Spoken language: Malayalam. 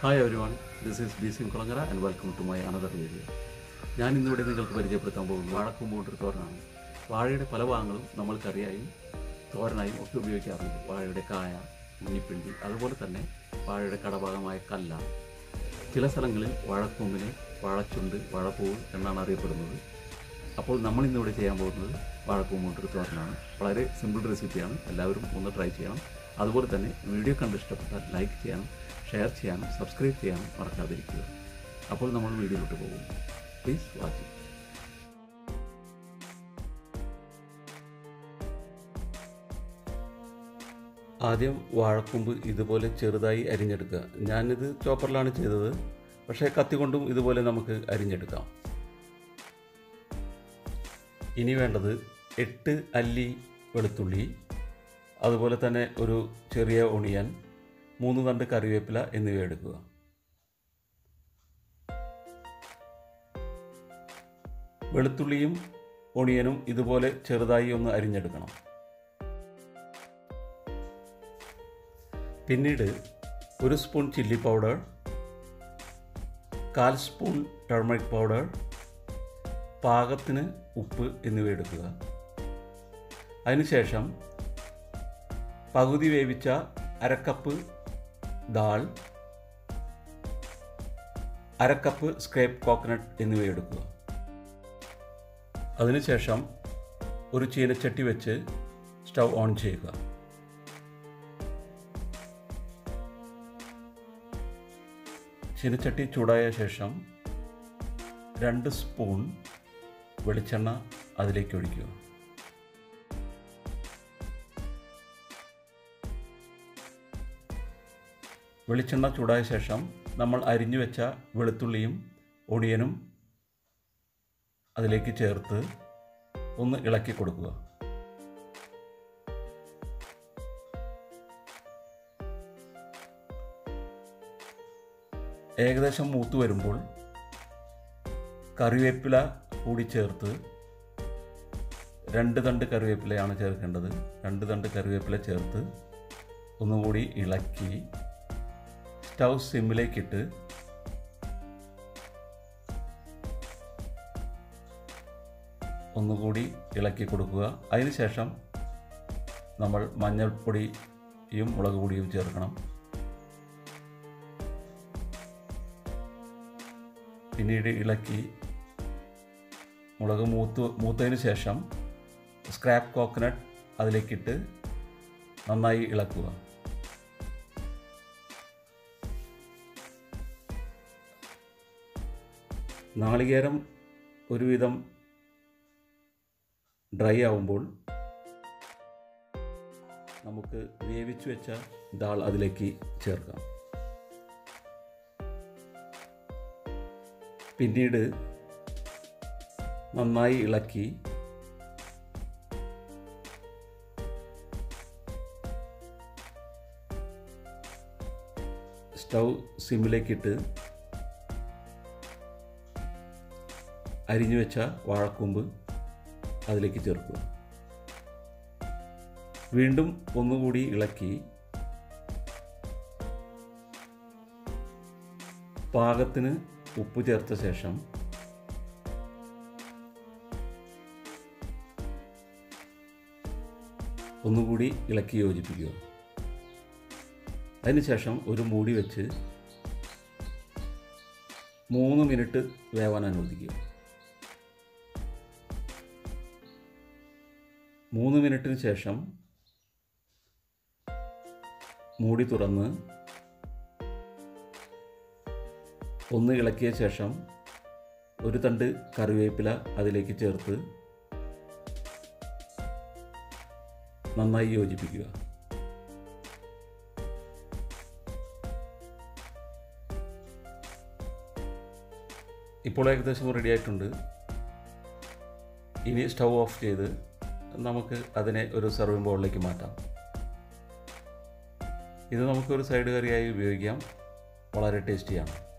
hi everyone this is ബി സിംഗ് Kulangara and welcome to my another video ഞാൻ ഇന്നിവിടെ നിങ്ങൾക്ക് പരിചയപ്പെടുത്താൻ പോകുന്നത് വാഴക്കൂമ്പോട്ടൊരു തോരനാണ് വാഴയുടെ പല ഭാഗങ്ങളും നമ്മൾ കറിയായും തോരനായും ഒക്കെ ഉപയോഗിക്കാറുണ്ട് വാഴയുടെ കായ മഞ്ഞിപ്പിണ്ടി അതുപോലെ തന്നെ വാഴയുടെ കടഭാഗമായ കല്ല ചില സ്ഥലങ്ങളിൽ വാഴക്കൂമ്പിനെ വാഴച്ചുണ്ട് വാഴപ്പൂവ് എന്നാണ് അറിയപ്പെടുന്നത് അപ്പോൾ നമ്മൾ ഇന്നിവിടെ ചെയ്യാൻ പോകുന്നത് വാഴക്കൂമ്പോട്ടൊരു തോരനാണ് വളരെ സിമ്പിൾ റെസിപ്പിയാണ് എല്ലാവരും ഒന്ന് ട്രൈ ചെയ്യണം അതുപോലെ തന്നെ വീഡിയോ കണ്ട് ഇഷ്ടപ്പെട്ടാൽ ലൈക്ക് ചെയ്യാനും ഷെയർ ചെയ്യാനും സബ്സ്ക്രൈബ് ചെയ്യാനും മറക്കാതിരിക്കുക അപ്പോൾ നമ്മൾ വീഡിയോയിലോട്ട് പോകും പ്ലീസ് വാച്ച് ആദ്യം വാഴക്കൊമ്പ് ഇതുപോലെ ചെറുതായി അരിഞ്ഞെടുക്കുക ഞാനിത് ചോപ്പറിലാണ് ചെയ്തത് പക്ഷേ കത്തി കൊണ്ടും ഇതുപോലെ നമുക്ക് അരിഞ്ഞെടുക്കാം ഇനി വേണ്ടത് എട്ട് അല്ലി വെളുത്തുള്ളി അതുപോലെ തന്നെ ഒരു ചെറിയ ഒണിയൻ മൂന്ന് തണ്ട് കറിവേപ്പില എന്നിവ എടുക്കുക വെളുത്തുള്ളിയും ഒണിയനും ഇതുപോലെ ചെറുതായി ഒന്ന് അരിഞ്ഞെടുക്കണം പിന്നീട് ഒരു സ്പൂൺ ചില്ലി പൗഡർ കാൽ സ്പൂൺ ടർമറിക് പൗഡർ പാകത്തിന് ഉപ്പ് എന്നിവ എടുക്കുക അതിനുശേഷം പകുതി വേവിച്ച അരക്കപ്പ് ദാൾ അരക്കപ്പ് സ്ക്രേപ്പ് കോക്കനട്ട് എന്നിവ എടുക്കുക അതിനുശേഷം ഒരു ചീനച്ചട്ടി വെച്ച് സ്റ്റൗ ഓൺ ചെയ്യുക ചീനച്ചട്ടി ചൂടായ ശേഷം രണ്ട് സ്പൂൺ വെളിച്ചെണ്ണ അതിലേക്ക് ഒഴിക്കുക വെളിച്ചെണ്ണ ചൂടായ ശേഷം നമ്മൾ അരിഞ്ഞു വെച്ച വെളുത്തുള്ളിയും ഒടിയനും അതിലേക്ക് ചേർത്ത് ഒന്ന് ഇളക്കി കൊടുക്കുക ഏകദേശം മൂത്ത് വരുമ്പോൾ കറിവേപ്പില കൂടി ചേർത്ത് രണ്ട് തണ്ട് കറിവേപ്പിലയാണ് ചേർക്കേണ്ടത് രണ്ട് തണ്ട് കറിവേപ്പില ചേർത്ത് ഒന്നുകൂടി ഇളക്കി സ്റ്റൗ സിമ്മിലേക്കിട്ട് ഒന്നുകൂടി ഇളക്കി കൊടുക്കുക അതിനുശേഷം നമ്മൾ മഞ്ഞൾപ്പൊടിയും മുളക് പൊടിയും ചേർക്കണം പിന്നീട് ഇളക്കി മുളക് മൂത്ത് മൂത്തതിന് ശേഷം സ്ക്രാപ്പ് കോക്കനട്ട് അതിലേക്കിട്ട് നന്നായി ഇളക്കുക നാളികേരം ഒരുവിധം ഡ്രൈ ആവുമ്പോൾ നമുക്ക് വേവിച്ചു വെച്ച ദാൾ അതിലേക്ക് ചേർക്കാം പിന്നീട് നന്നായി ഇളക്കി സ്റ്റൗ സിമ്മിലേക്കിട്ട് അരിഞ്ഞു വെച്ച വാഴക്കൂമ്പ് അതിലേക്ക് ചേർക്കുക വീണ്ടും ഒന്നുകൂടി ഇളക്കി പാകത്തിന് ഉപ്പ് ചേർത്ത ശേഷം ഒന്നുകൂടി ഇളക്കി യോജിപ്പിക്കുക അതിനുശേഷം ഒരു മൂടി വെച്ച് മൂന്ന് മിനിറ്റ് വേവാൻ അനുവദിക്കുക മൂന്ന് മിനിറ്റിന് ശേഷം മൂടി തുറന്ന് ഒന്ന് ഇളക്കിയ ശേഷം ഒരു തണ്ട് കറിവേപ്പില അതിലേക്ക് ചേർത്ത് നന്നായി യോജിപ്പിക്കുക ഇപ്പോൾ ഏകദേശം റെഡി ആയിട്ടുണ്ട് ഇനി സ്റ്റൗ ഓഫ് ചെയ്ത് നമുക്ക് അതിനെ ഒരു സെർവിംഗ് ബൗളിലേക്ക് മാറ്റാം ഇത് നമുക്കൊരു സൈഡ് കറിയായി ഉപയോഗിക്കാം വളരെ ടേസ്റ്റിയാണ്